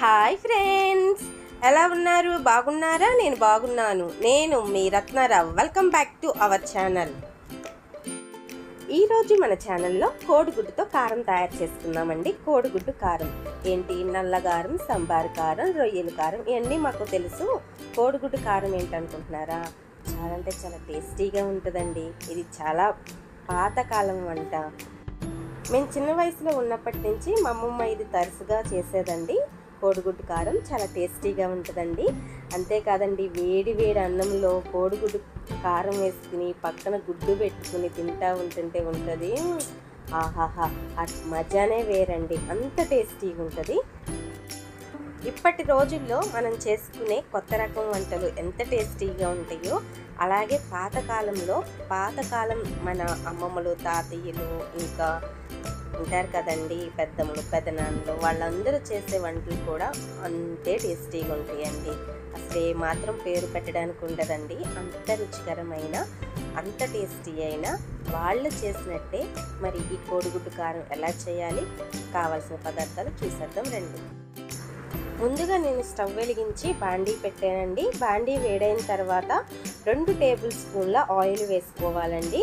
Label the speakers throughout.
Speaker 1: hi friends ఎలా ఉన్నారు బాగున్నారా నేను బాగున్నాను నేను మీ Ratnarao welcome back to our channel ఈరోజు మన ఛానల్లో కోడిగుడ్డుతో కారం తయారు చేసుకుందామండి కోడిగుడ్డు కారం ఏంటి నల్లగారం సంబార్ కారం రొయ్యల కారం ఇవన్నీ మాకు తెలుసు కోడిగుడ్డు కారం ఏంటనుకుంటున్నారా చాలా అంటే చాలా టేస్టీగా ఉంటుందండి ఇది చాలా పాతకాలం వంట మేము చిన్న వయసులో ఉన్నప్పటి నుంచి మా అమ్మమ్మ ఇది తరచుగా చేసేదండి కోడిగుడ్డు కారం చాలా టేస్టీగా ఉంటుందండి అంతేకాదండి వేడి వేడి అన్నంలో కోడిగుడ్డు కారం వేసుకుని పక్కన గుడ్డు పెట్టుకుని తింటా ఉంటుంటే ఉంటుంది ఆహాహా ఆ మజానే వేరండి అంత టేస్టీగా ఉంటుంది ఇప్పటి రోజుల్లో మనం చేసుకునే కొత్త రకం వంటలు ఎంత టేస్టీగా ఉంటాయో అలాగే పాతకాలంలో పాతకాలం మన అమ్మమ్మలు తాతయ్యలు ఇంకా ఉంటారు కదండి పెద్దమ్మలు పెదనాన్నలు వాళ్ళందరూ చేసే వంటలు కూడా అంతే టేస్టీగా ఉంటాయండి అసలు ఏ మాత్రం పేరు పెట్టడానికి ఉండదండి అంత రుచికరమైన అంత టేస్టీ అయినా వాళ్ళు చేసినట్టే మరి ఈ కోడిగుడ్డు కారం ఎలా చేయాలి కావాల్సిన పదార్థాలు చూసేద్దాం రండి ముందుగా నేను స్టవ్ వెలిగించి బాండీ పెట్టానండి బాండీ వేడైన తర్వాత రెండు టేబుల్ స్పూన్ల ఆయిల్ వేసుకోవాలండి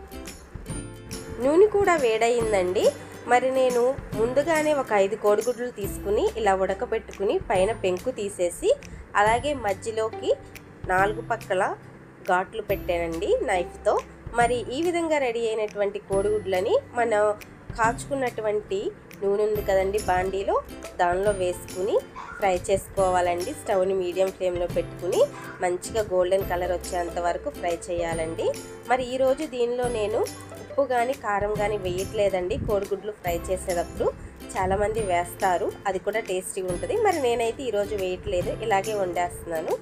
Speaker 1: నూనె కూడా వేడయిందండి మరి నేను ముందుగానే ఒక ఐదు కోడిగుడ్లు తీసుకుని ఇలా ఉడకబెట్టుకుని పైన పెంకు తీసేసి అలాగే మధ్యలోకి నాలుగు పక్కల ఘాట్లు పెట్టానండి నైఫ్తో మరి ఈ విధంగా రెడీ అయినటువంటి కోడిగుడ్లని మనం కాచుకున్నటువంటి నూనె ఉంది కదండి బాండీలో దానిలో వేసుకుని ఫ్రై చేసుకోవాలండి స్టవ్ని మీడియం ఫ్లేమ్లో పెట్టుకుని మంచిగా గోల్డెన్ కలర్ వచ్చేంత వరకు ఫ్రై చేయాలండి మరి ఈరోజు దీనిలో నేను ఉప్పు కానీ కారం కానీ వేయట్లేదండి కోడిగుడ్లు ఫ్రై చేసేటప్పుడు చాలామంది వేస్తారు అది కూడా టేస్టీగా ఉంటుంది మరి నేనైతే ఈరోజు వేయట్లేదు ఇలాగే వండేస్తున్నాను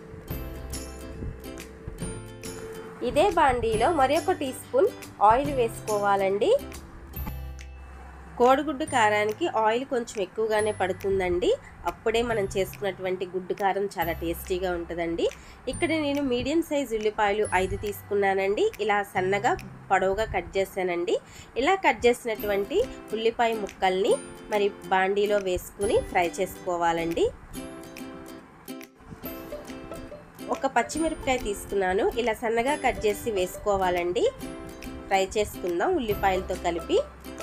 Speaker 1: ఇదే బాండీలో మరి ఒక టీ స్పూన్ ఆయిల్ వేసుకోవాలండి కోడిగుడ్డు కారానికి ఆయిల్ కొంచెం ఎక్కువగానే పడుతుందండి అప్పుడే మనం చేసుకున్నటువంటి గుడ్డు కారం చాలా టేస్టీగా ఉంటుందండి ఇక్కడ నేను మీడియం సైజ్ ఉల్లిపాయలు ఐదు తీసుకున్నానండి ఇలా సన్నగా పొడవుగా కట్ చేశానండి ఇలా కట్ చేసినటువంటి ఉల్లిపాయ ముక్కల్ని మరి బాండీలో వేసుకుని ఫ్రై చేసుకోవాలండి ఒక పచ్చిమిరపకాయ తీసుకున్నాను ఇలా సన్నగా కట్ చేసి వేసుకోవాలండి ఫ్రై చేసుకుందాం ఉల్లిపాయలతో కలిపి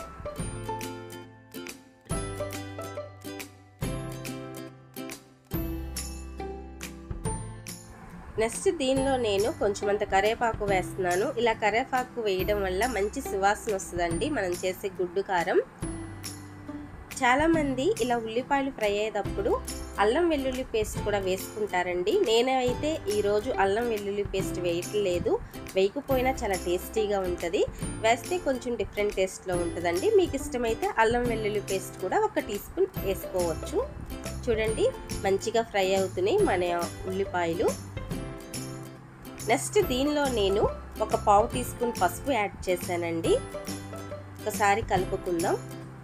Speaker 1: నెక్స్ట్ దీనిలో నేను కొంచెం అంత కరివేపాకు వేస్తున్నాను ఇలా కరివేపాకు వేయడం వల్ల మంచి సువాసన వస్తుందండి మనం చేసే గుడ్డు కారం చాలామంది ఇలా ఉల్లిపాయలు ఫ్రై అయ్యేటప్పుడు అల్లం వెల్లుల్లి పేస్ట్ కూడా వేసుకుంటారండి నేనైతే ఈరోజు అల్లం వెల్లుల్లి పేస్ట్ వేయట్లేదు వేయకపోయినా చాలా టేస్టీగా ఉంటుంది వేస్తే కొంచెం డిఫరెంట్ టేస్ట్లో ఉంటుందండి మీకు ఇష్టమైతే అల్లం వెల్లుల్లి పేస్ట్ కూడా ఒక టీ స్పూన్ వేసుకోవచ్చు చూడండి మంచిగా ఫ్రై అవుతున్నాయి మన ఉల్లిపాయలు నెక్స్ట్ దీనిలో నేను ఒక పావు టీ స్పూన్ పసుపు యాడ్ చేశానండి ఒకసారి కలుపుకుందాం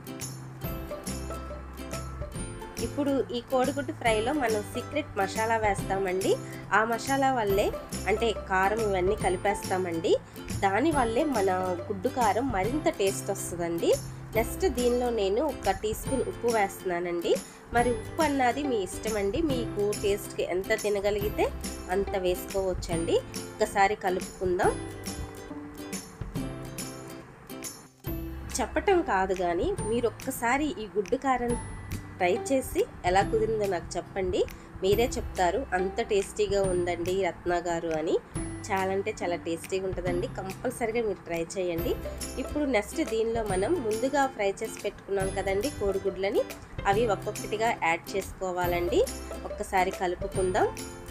Speaker 1: ఇప్పుడు ఈ కోడిగుడ్డు ఫ్రైలో మనం సీక్రెట్ మసాలా వేస్తామండి ఆ మసాలా వల్లే అంటే కారం ఇవన్నీ కలిపేస్తామండి దానివల్లే మన గుడ్డు కారం మరింత టేస్ట్ వస్తుందండి నెక్స్ట్ దీనిలో నేను ఒక టీ స్పూన్ ఉప్పు వేస్తున్నానండి మరి ఉప్పు అన్నది మీ ఇష్టం అండి మీకు టేస్ట్కి ఎంత తినగలిగితే అంత వేసుకోవచ్చండి ఒకసారి కలుపుకుందాం చెప్పటం కాదు కానీ మీరు ఒక్కసారి ఈ గుడ్డు కారం ట్రై చేసి ఎలా కుదిరిందో నాకు చెప్పండి మీరే చెప్తారు అంత టేస్టీగా ఉందండి రత్న గారు అని చాలా అంటే చాలా టేస్టీగా ఉంటుందండి కంపల్సరీగా మీరు ట్రై చేయండి ఇప్పుడు నెక్స్ట్ దీనిలో మనం ముందుగా ఫ్రై చేసి పెట్టుకున్నాం కదండి కోడిగుడ్లని అవి ఒక్కొక్కటిగా యాడ్ చేసుకోవాలండి ఒక్కసారి కలుపుకుందాం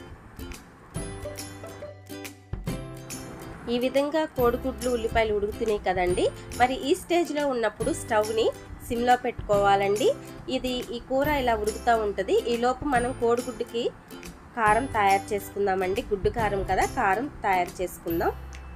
Speaker 1: ఈ విధంగా కోడిగుడ్లు ఉల్లిపాయలు ఉడుకుతున్నాయి కదండి మరి ఈ స్టేజ్లో ఉన్నప్పుడు స్టవ్ని సిమ్లో పెట్టుకోవాలండి ఇది ఈ కూర ఇలా ఉడుకుతూ ఉంటుంది ఈలోపు మనం కోడిగుడ్డుకి కారం తయారు చేసుకుందామండి గుడ్డు కారం కదా కారం తయారు చేసుకుందాం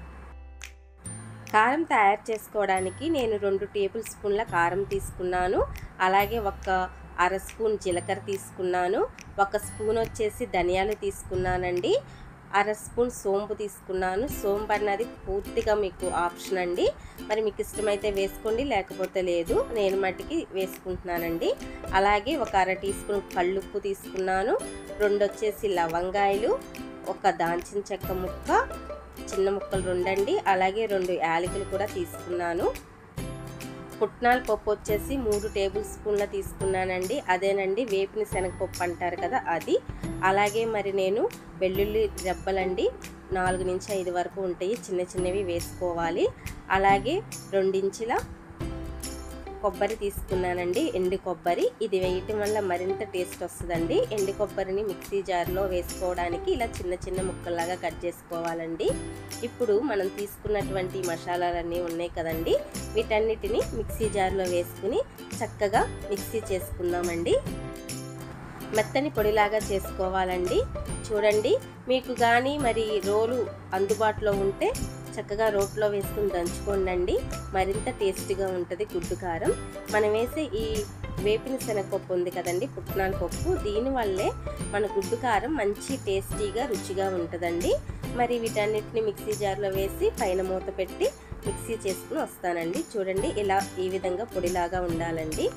Speaker 1: కారం తయారు చేసుకోవడానికి నేను రెండు టేబుల్ స్పూన్ల కారం తీసుకున్నాను అలాగే ఒక అర స్పూన్ జీలకర్ర తీసుకున్నాను ఒక స్పూన్ వచ్చేసి ధనియాలు తీసుకున్నానండి అర స్పూన్ సోంపు తీసుకున్నాను సోంపు అన్నది పూర్తిగా మీకు ఆప్షన్ అండి మరి మీకు ఇష్టమైతే వేసుకోండి లేకపోతే లేదు నేను మట్టికి వేసుకుంటున్నానండి అలాగే ఒక అర టీ స్పూన్ కళ్ళుప్పు తీసుకున్నాను రెండు వచ్చేసి లవంగాయలు ఒక దాల్చిన చెక్క ముక్క చిన్న ముక్కలు రెండండి అలాగే రెండు యాలకులు కూడా తీసుకున్నాను పుట్నాల పప్పు వచ్చేసి మూడు టేబుల్ స్పూన్ల తీసుకున్నానండి అదేనండి వేపిన శనగపప్పు అంటారు కదా అది అలాగే మరి నేను వెల్లుల్లి రెబ్బలండి నాలుగు నుంచి ఐదు వరకు ఉంటాయి చిన్న చిన్నవి వేసుకోవాలి అలాగే రెండించుల కొబ్బరి తీసుకున్నానండి ఎండు కొబ్బరి ఇది వేయటం వల్ల మరింత టేస్ట్ వస్తుందండి ఎండు కొబ్బరిని మిక్సీ జార్లో వేసుకోవడానికి ఇలా చిన్న చిన్న ముక్కల్లాగా కట్ చేసుకోవాలండి ఇప్పుడు మనం తీసుకున్నటువంటి మసాలాలన్నీ ఉన్నాయి కదండి వీటన్నిటిని మిక్సీ జార్లో వేసుకుని చక్కగా మిక్సీ చేసుకుందామండి మెత్తని పొడిలాగా చేసుకోవాలండి చూడండి మీకు కానీ మరి రోలు అందుబాటులో ఉంటే చక్కగా రోట్లో వేసుకుని దంచుకోండి మరింత టేస్టీగా ఉంటుంది గుడ్డు కారం మనం వేసే ఈ వేపిన శనగపప్పు ఉంది కదండి పుట్నాల పప్పు దీనివల్లే మన గుడ్డు కారం మంచి టేస్టీగా రుచిగా ఉంటుందండి మరి వీటన్నిటిని మిక్సీ జార్లో వేసి పైన మూత పెట్టి మిక్సీ చేసుకుని వస్తానండి చూడండి ఇలా ఈ విధంగా పొడిలాగా ఉండాలండి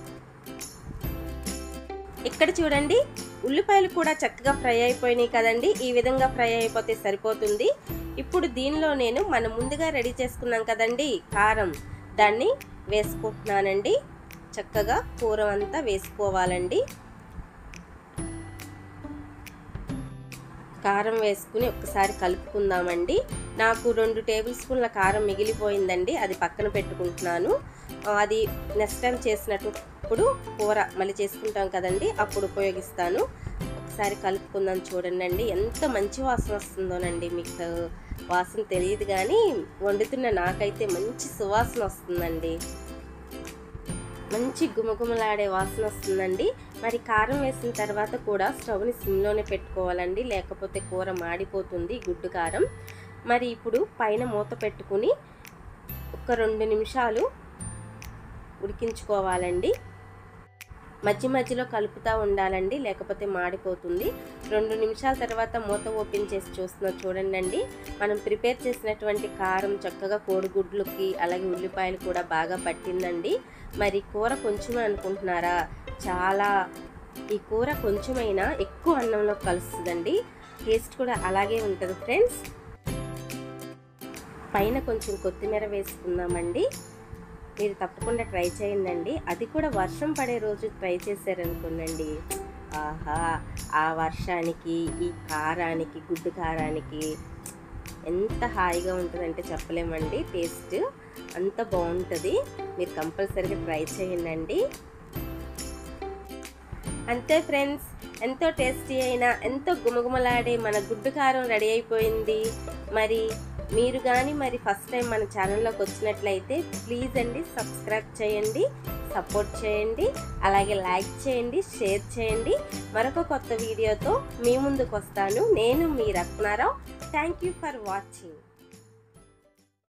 Speaker 1: ఇక్కడ చూడండి ఉల్లిపాయలు కూడా చక్కగా ఫ్రై అయిపోయినాయి కదండి ఈ విధంగా ఫ్రై అయిపోతే సరిపోతుంది ఇప్పుడు దీనిలో నేను మనం ముందుగా రెడీ చేసుకున్నాం కదండి కారం దాన్ని వేసుకుంటున్నానండి చక్కగా కూర అంతా వేసుకోవాలండి కారం వేసుకుని ఒకసారి కలుపుకుందామండి నాకు రెండు టేబుల్ స్పూన్ల కారం మిగిలిపోయిందండి అది పక్కన పెట్టుకుంటున్నాను అది నెక్స్ట్ టైం చేసినప్పుడు కూర మళ్ళీ చేసుకుంటాం కదండి అప్పుడు ఉపయోగిస్తాను ఒకసారి కలుపుకుందాం చూడండి అండి ఎంత మంచి వాసన వస్తుందోనండి మీకు వాసన తెలియదు కానీ వండుతున్న నాకైతే మంచి సువాసన వస్తుందండి మంచి గుమగుమలాడే వాసన వస్తుందండి మరి కారం వేసిన తర్వాత కూడా స్టవ్ని సిమ్లోనే పెట్టుకోవాలండి లేకపోతే కూర మాడిపోతుంది గుడ్డు కారం మరి ఇప్పుడు పైన మూత పెట్టుకుని ఒక రెండు నిమిషాలు ఉడికించుకోవాలండి మధ్య మధ్యలో కలుపుతూ ఉండాలండి లేకపోతే మాడిపోతుంది రెండు నిమిషాల తర్వాత మూత ఓపెన్ చేసి చూస్తున్నా చూడండి మనం ప్రిపేర్ చేసినటువంటి కారం చక్కగా కోడిగుడ్లకి అలాగే ఉల్లిపాయలు కూడా బాగా పట్టిందండి మరి కూర కొంచెమే అనుకుంటున్నారా చాలా ఈ కూర కొంచెమైనా ఎక్కువ అన్నంలో కలుస్తుందండి టేస్ట్ కూడా అలాగే ఉంటుంది ఫ్రెండ్స్ పైన కొంచెం కొత్తిమీర వేసుకుందామండి మీరు తప్పకుండా ట్రై చేయండి అది కూడా వర్షం పడే రోజు ట్రై చేశారనుకోండి ఆహా ఆ వర్షానికి ఈ కారానికి గుడ్డు కారానికి ఎంత హాయిగా ఉంటుందంటే చెప్పలేమండి టేస్ట్ అంత బాగుంటుంది మీరు కంపల్సరీగా ట్రై చేయండి అంతే ఫ్రెండ్స్ ఎంతో టేస్టీ అయిన ఎంతో గుమగుమలాడే మన గుడ్డు కారం రెడీ అయిపోయింది మరి మీరు కానీ మరి ఫస్ట్ టైం మన ఛానల్లోకి వచ్చినట్లయితే ప్లీజ్ అండి సబ్స్క్రైబ్ చేయండి సపోర్ట్ చేయండి అలాగే లైక్ చేయండి షేర్ చేయండి మరొక కొత్త వీడియోతో మీ ముందుకు వస్తాను నేను మీ Ratnarao thank you for watching